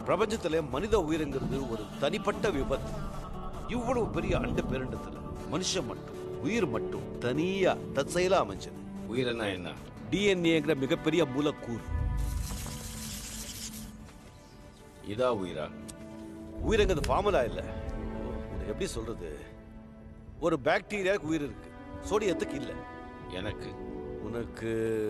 பிரபஞ்சத்துல மனித உயிர்ங்கிறது ஒரு தனிப்பட்ட விபத்து இவ்வளவு பெரிய அண்ட பேரண்டத்துல மனுஷன் மட்டும் உயிர் மட்டும் தனியா தற்செயலா அமைஞ்சது உயிரென்னா என்ன டிஎன்ஏங்கிற மிகப்பெரிய மூலக்கூறு இதா உயிரா உயிரங்கிறது ஃபார்முலா இல்ல உனக்கு எப்படி சொல்றது ஒரு பாக்டீரியாவுக்கு உயிர் இருக்கு சோடியத்துக்கு இல்ல எனக்கு உனக்கு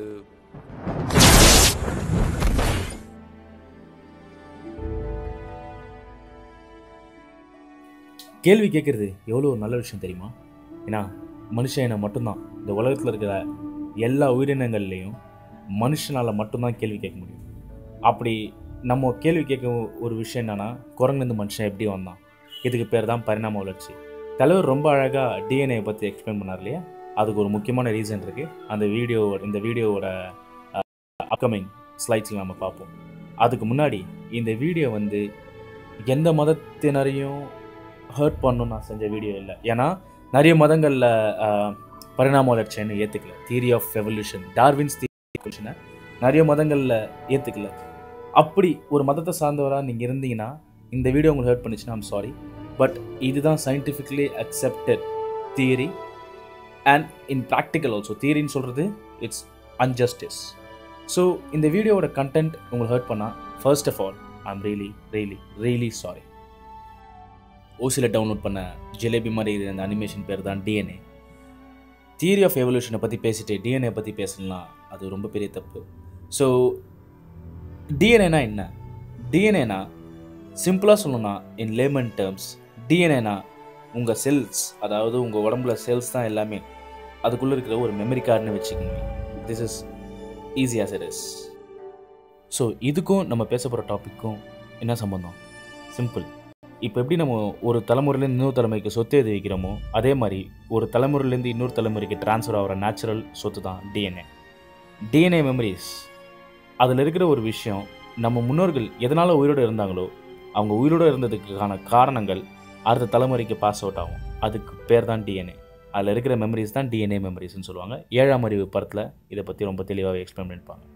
கேள்வி கேட்குறது எவ்வளோ ஒரு நல்ல விஷயம் தெரியுமா ஏன்னா மனுஷன் இனம் மட்டும்தான் இந்த உலகத்தில் இருக்கிற எல்லா உயிரினங்கள்லேயும் மனுஷனால் மட்டும்தான் கேள்வி கேட்க முடியும் அப்படி நம்ம கேள்வி கேட்க ஒரு விஷயம் என்னன்னா குரங்குலேருந்து மனுஷன் எப்படி வந்தான் இதுக்கு பேர் தான் பரிணாம வளர்ச்சி தலைவர் ரொம்ப அழகாக டிஎன்ஏ பற்றி எக்ஸ்பிளைன் பண்ணார் இல்லையா அதுக்கு ஒரு முக்கியமான ரீசன் இருக்குது அந்த வீடியோ இந்த வீடியோவோட அப்கமிங் ஸ்லைட்ஸில் நம்ம பார்ப்போம் அதுக்கு முன்னாடி இந்த வீடியோ வந்து எந்த மதத்தினரையும் ஹர்ட் பண்ணணும்னு நான் செஞ்ச வீடியோ இல்லை ஏன்னா நிறைய மதங்களில் பரிணாம வளர்ச்சின்னு ஏற்றுக்கல theory of evolution Darwin's theory நிறைய மதங்களில் ஏற்றுக்கல அப்படி ஒரு மதத்தை சார்ந்தவராக நீங்கள் இருந்தீங்கன்னா இந்த வீடியோ உங்களுக்கு ஹர்ட் பண்ணுச்சுன்னா ஐம் சாரி பட் இதுதான் scientifically accepted theory and in practical also தியரின்னு சொல்கிறது இட்ஸ் அன்ஜஸ்டிஸ் ஸோ இந்த வீடியோவோட கண்டென்ட் உங்களுக்கு ஹர்ட் பண்ணால் first of all I'm really really really sorry ஓசியில் டவுன்லோட் பண்ண ஜிலேபி மாதிரி இருக்கிற அந்த அனிமேஷன் பேர் தான் டிஎன்ஏ தியரி ஆஃப் எவல்யூஷனை பற்றி பேசிட்டு டிஎன்ஏ பற்றி பேசலாம் அது ரொம்ப பெரிய தப்பு ஸோ டிஎன்ஏனா என்ன டிஎன்ஏனா சிம்பிளாக சொல்லணும்னா இன் லேமன் டேர்ம்ஸ் டிஎன்ஏனா உங்கள் செல்ஸ் அதாவது உங்கள் உடம்புல செல்ஸ் தான் எல்லாமே அதுக்குள்ளே இருக்கிற ஒரு மெமரி கார்டுன்னு வச்சுக்கோங்க this is easy as it is so இதுக்கும் நம்ம பேச போகிற டாப்பிக்கும் என்ன சம்பந்தம் சிம்பிள் இப்போ எப்படி நம்ம ஒரு தலைமுறையிலேருந்து இன்னொரு தலைமுறைக்கு சொத்து எழுதி வைக்கிறோமோ அதே மாதிரி ஒரு தலைமுறையிலேருந்து இன்னொரு தலைமுறைக்கு ட்ரான்ஸ்ஃபர் ஆகிற நேச்சுரல் சொத்து தான் டிஎன்ஏ டிஎன்ஏ மெமரிஸ் அதில் இருக்கிற ஒரு விஷயம் நம்ம முன்னோர்கள் எதனால் உயிரோடு இருந்தாங்களோ அவங்க உயிரோடு இருந்ததுக்கான காரணங்கள் அடுத்த தலைமுறைக்கு பாஸ் அவுட் ஆகும் அதுக்கு பேர் தான் டிஎன்ஏ அதில் இருக்கிற மெமரிஸ் தான் டிஎன்ஏ மெமரிஸ்னு சொல்லுவாங்க ஏழாம் அறிவு படத்தில் இதை பற்றி ரொம்ப தெளிவாகவே எக்ஸ்பிளைன் பண்ணியிருப்பாங்க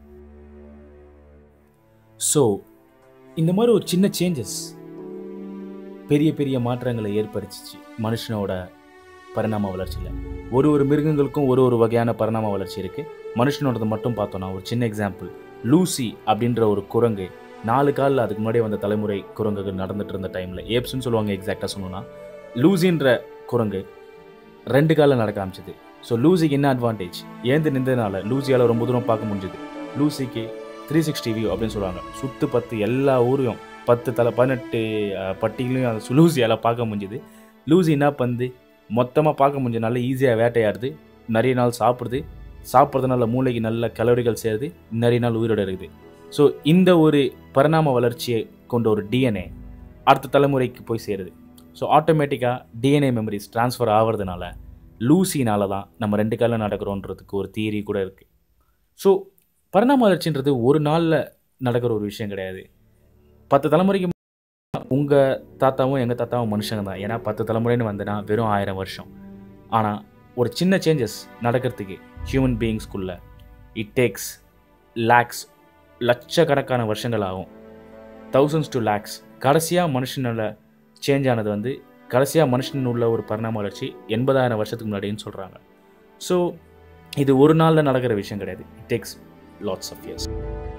ஸோ இந்த மாதிரி ஒரு சின்ன சேஞ்சஸ் பெரிய பெரிய மாற்றங்களை ஏற்படுத்திச்சு மனுஷனோட பரிணாம வளர்ச்சியில் ஒரு ஒரு மிருகங்களுக்கும் ஒரு ஒரு வகையான பரிணாம வளர்ச்சி இருக்குது மனுஷனோடது மட்டும் பார்த்தோன்னா ஒரு சின்ன எக்ஸாம்பிள் லூசி அப்படின்ற ஒரு குரங்கு நாலு காலில் அதுக்கு முன்னாடியே வந்த தலைமுறை குரங்குகள் நடந்துட்டு இருந்த டைமில் ஏப்ஸ்னு சொல்லுவாங்க எக்ஸாக்டாக சொல்லணும்னா லூசின்ற குரங்கு ரெண்டு காலில் நடக்க ஆரம்பிச்சது ஸோ லூசிக்கு என்ன அட்வான்டேஜ் ஏந்து நின்றதுனால லூசியால் ரொம்ப தூரம் பார்க்க முடிஞ்சுது லூசிக்கு த்ரீ சிக்ஸ்டி வியூ அப்படின்னு சொல்லுவாங்க சுத்து பத்து எல்லா ஊரையும் பத்து தலை பதினெட்டு அஹ், பட்டிகளையும் அந்த லூசியால் பார்க்க முடிஞ்சுது லூசி என்ன பண்ணுது மொத்தமாக பார்க்க முடிஞ்சனால ஈஸியாக வேட்டையாடுது நிறைய நாள் சாப்பிடுது சாப்பிட்றதுனால மூளைக்கு நல்ல கலோரிகள் சேருது நிறைய நாள் உயிரோட இருக்குது ஸோ இந்த ஒரு பரிணாம வளர்ச்சியை கொண்ட ஒரு டிஎன்ஏ அடுத்த தலைமுறைக்கு போய் சேருது ஸோ ஆட்டோமேட்டிக்காக டிஎன்ஏ மெமரிஸ் ட்ரான்ஸ்ஃபர் ஆகிறதுனால லூசினால தான் நம்ம ரெண்டு காலில் நடக்கிறோன்றதுக்கு ஒரு தியரி கூட இருக்குது ஸோ பரிணாம வளர்ச்சின்றது ஒரு நாளில் நடக்கிற ஒரு விஷயம் கிடையாது பத்து தலைமுறைக்கு உங்கள் தாத்தாவும் எங்கள் தாத்தாவும் மனுஷங்க தான் ஏன்னா பத்து தலைமுறைன்னு வந்தனா வெறும் ஆயிரம் வருஷம் ஆனால் ஒரு சின்ன சேஞ்சஸ் நடக்கிறதுக்கு ஹியூமன் பீயிங்ஸ்குள்ள இட் டேக்ஸ் லேக்ஸ் லட்சக்கணக்கான வருஷங்கள் ஆகும் தௌசண்ட்ஸ் டு லேக்ஸ் கடைசியாக மனுஷனில் சேஞ்ச் ஆனது வந்து கடைசியாக மனுஷன் உள்ள ஒரு பரிணாம வளர்ச்சி எண்பதாயிரம் வருஷத்துக்கு முன்னாடின்னு சொல்கிறாங்க ஸோ இது ஒரு நாளில் நடக்கிற விஷயம் கிடையாது it takes lots of years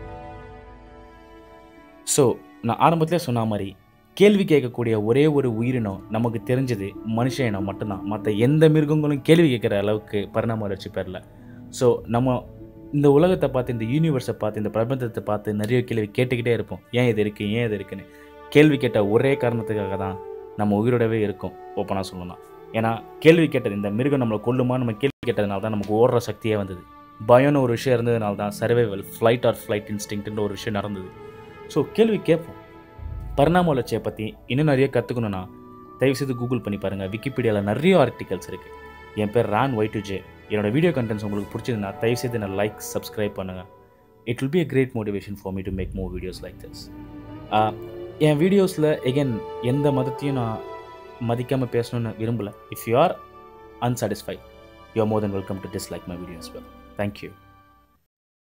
so நான் ஆரம்பத்திலே சொன்ன மாதிரி கேள்வி கேட்கக்கூடிய ஒரே ஒரு உயிரினம் நமக்கு தெரிஞ்சது மனுஷ இனம் மட்டும்தான் மற்ற எந்த மிருகங்களும் கேள்வி கேட்குற அளவுக்கு பரிணாம வளர்ச்சி பெறல ஸோ நம்ம இந்த உலகத்தை பார்த்து இந்த யூனிவர்ஸை பார்த்து இந்த பிரபஞ்சத்தை பார்த்து நிறைய கேள்வி கேட்டுக்கிட்டே இருப்போம் ஏன் இது இருக்குது ஏன் இது இருக்குன்னு கேள்வி கேட்ட ஒரே காரணத்துக்காக தான் நம்ம உயிரோடவே இருக்கும் ஓப்பனாக சொல்லணும் ஏன்னா கேள்வி கேட்டது இந்த மிருகம் நம்மளை கொல்லுமா நம்ம கேள்வி கேட்டதுனால தான் நமக்கு ஓடுற சக்தியே வந்தது பயம்னு ஒரு விஷயம் இருந்ததுனால தான் சர்வைவல் ஃப்ளைட் ஆர் ஃப்ளைட் இன்ஸ்டிங்க்ட்னு ஒரு விஷயம் நடந்தது ஸோ கேள்வி கேட்போம் பரிணாம வளர்ச்சியை பற்றி இன்னும் நிறைய கற்றுக்கணுன்னா தயவுசெய்து கூகுள் பண்ணி பாருங்கள் விக்கிபீடியாவில் நிறைய ஆர்டிகல்ஸ் இருக்குது என் பேர் ரான் ஒய் டு ஜே என்னோட வீடியோ கண்டென்ட்ஸ் உங்களுக்கு பிடிச்சதுன்னா தயவுசெய்து நான் லைக் சப்ஸ்கிரைப் பண்ணுங்கள் it will be a great motivation for me to make more videos like this என் வீடியோஸில் எகென் எந்த மதத்தையும் நான் மதிக்காமல் பேசணும்னு விரும்பலை if you are unsatisfied you are more then welcome to dislike my videos well thank you